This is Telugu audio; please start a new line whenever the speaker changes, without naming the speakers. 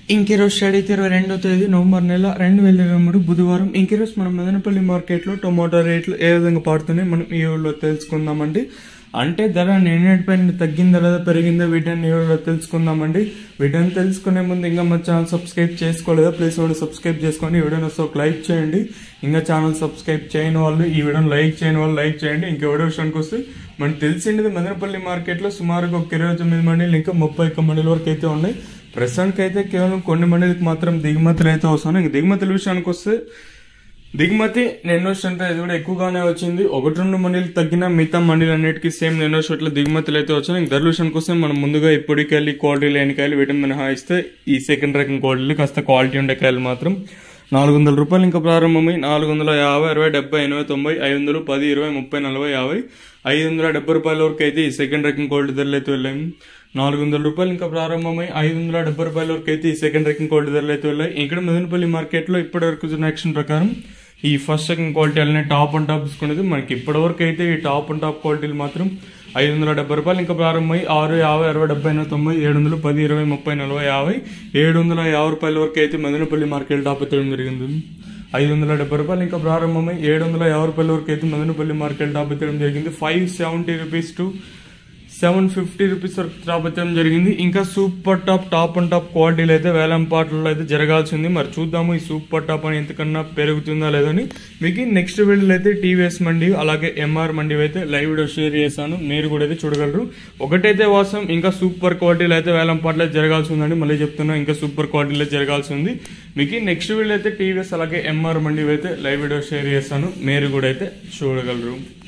ఇంకిరోజు స్టడీ అయితే ఇరవై రెండో తేదీ నవంబర్ నెల రెండు వేల ఇరవై మూడు బుధవారం ఇంకిరోజు మనం మదనపల్లి మార్కెట్లో టొమాటో రేట్లు ఏ విధంగా పడుతున్నాయి మనం ఈ ఊళ్ళో తెలుసుకుందామండి అంటే ధర నిన్నటిపైన తగ్గిందా లేదా పెరిగిందా వీటిని ఈ ఊళ్ళో తెలుసుకుందామండి వీటిని తెలుసుకునే ముందు ఇంకా మా ఛానల్ సబ్స్క్రైబ్ చేసుకోలేదా ప్లీజ్ కూడా సబ్స్క్రైబ్ చేసుకోండి ఈ వీడియోని వస్తే ఒక లైక్ చేయండి ఇంకా ఛానల్ సబ్స్క్రైబ్ చేయని వాళ్ళు ఈ వీడియోని లైక్ చేయని వాళ్ళు లైక్ చేయండి ఇంకా వీడియో విషయానికి వస్తే మనకు తెలిసింది మదనపల్లి మార్కెట్లో సుమారుగా ఒక ఇరవై తొమ్మిది మండీలు ఇంకా ముప్పై ఒక్క మండీల వరకు అయితే ఉన్నాయి ప్రస్తుతానికి అయితే కేవలం కొన్ని మండలికి మాత్రం దిగుమతులు అయితే వస్తున్నాయి ఇంక దిగుమతుల విషయానికి వస్తే దిగుమతి నిన్నో స్ట్రెంత్ ఇది కూడా ఎక్కువగానే వచ్చింది ఒకటి రెండు మండీలు తగ్గిన మిగతా మండీలు అన్నిటికీ సేమ్ నిన్నో షోట్ల దిగుమతులు అయితే వచ్చినాయి ఇంక ధరల విషయానికి వస్తే మనం ముందుగా ఇప్పటికెళ్ళి క్వాలిటీ లేని కాయలు వీటిని మినహాయిస్తే ఈ సెకండ్ రకం క్వాలిటీలు కాస్త క్వాలిటీ ఉండే కాయలు మాత్రం నాలుగు వందల రూపాయలు ఇంకా ప్రారంభమై నాలుగు వందల యాభై అరవై డెబ్బై ఎనభై తొంభై ఐదు వందలు పది ఇరవై ముప్పై నలభై యాభై ఐదు వందల డెబ్బై రూపాయల వరకు అయితే ఈ సెకండ్ రకం క్వాలిటీ ధరలు అయితే వెళ్ళాయి నాలుగు వందల రూపాయలు ఇంకా ప్రారంభమై ఐదు వందల డెబ్బై రూపాయల వరకు అయితే ఈ సెకండ్ రకం క్వాలిటీ ధరలు అయితే వెళ్ళాయి ఇక్కడ మదనపల్లి మార్కెట్లో ఇప్పటి వరకు యాక్షన్ ప్రకారం ఈ ఫస్ట్ సెకండ్ క్వాలిటీ అలానే టాప్ అండ్ టాప్ తీసుకునేది మనకి ఇప్పటి వరకు అయితే ఈ టాప్ అండ్ టాప్ క్వాలిటీలు మాత్రం ఐదు వందల డెబ్బై రూపాయలు ఇంకా ప్రారంభమై ఆరు యాభై అరవై డెబ్బై ఎనభై తొంభై ఏడు వందలు పది ఇరవై ముప్పై నలభై యాభై ఏడు వందల యాభై రూపాయల వరకు అయితే మదనపల్లి మార్కెట్ టాప్ ఎత్తడం జరిగింది ఐదు వందల డెబ్బై రూపాయలు ఇంకా ప్రారంభమై ఏడు వందల యాభై రూపాయల వరకు అయితే మదనపల్లి మార్కెట్ టాప్ ఎత్తడం జరిగింది five seventy rupees to seven fifty rupees వరకు టాప్ ఎత్తడం జరిగింది ఇంకా super top top and top క్వాలిటీలు అయితే వేలం పాటల్లో అయితే జరగాల్సింది మరి చూద్దాము ఈ సూపర్ టాప్ అని ఎంతకన్నా పెరుగుతుందా లేదని మీకు నెక్స్ట్ వీడియోలో అయితే టీవీఎస్ మండి అలాగే ఎంఆర్ మండి అయితే లైవ్ వీడియో షేర్ చేశాను మీరు కూడా అయితే చూడగలరు ఒకటైతే వాసం ఇంకా సూపర్ క్వాలిటీలు అయితే వేలం పాటలు అయితే జరగాల్సి ఉందండి మళ్ళీ చెప్తున్నా ఇంకా సూపర్ క్వాలిటీలు అయితే జరగాల్సి ఉంది మీకు నెక్స్ట్ వీడియో అయితే టీవీఎస్ అలాగే ఎంఆర్ మండి అయితే లైవ్ వీడియో షేర్ చేస్తాను మీరు కూడా అయితే చూడగలరు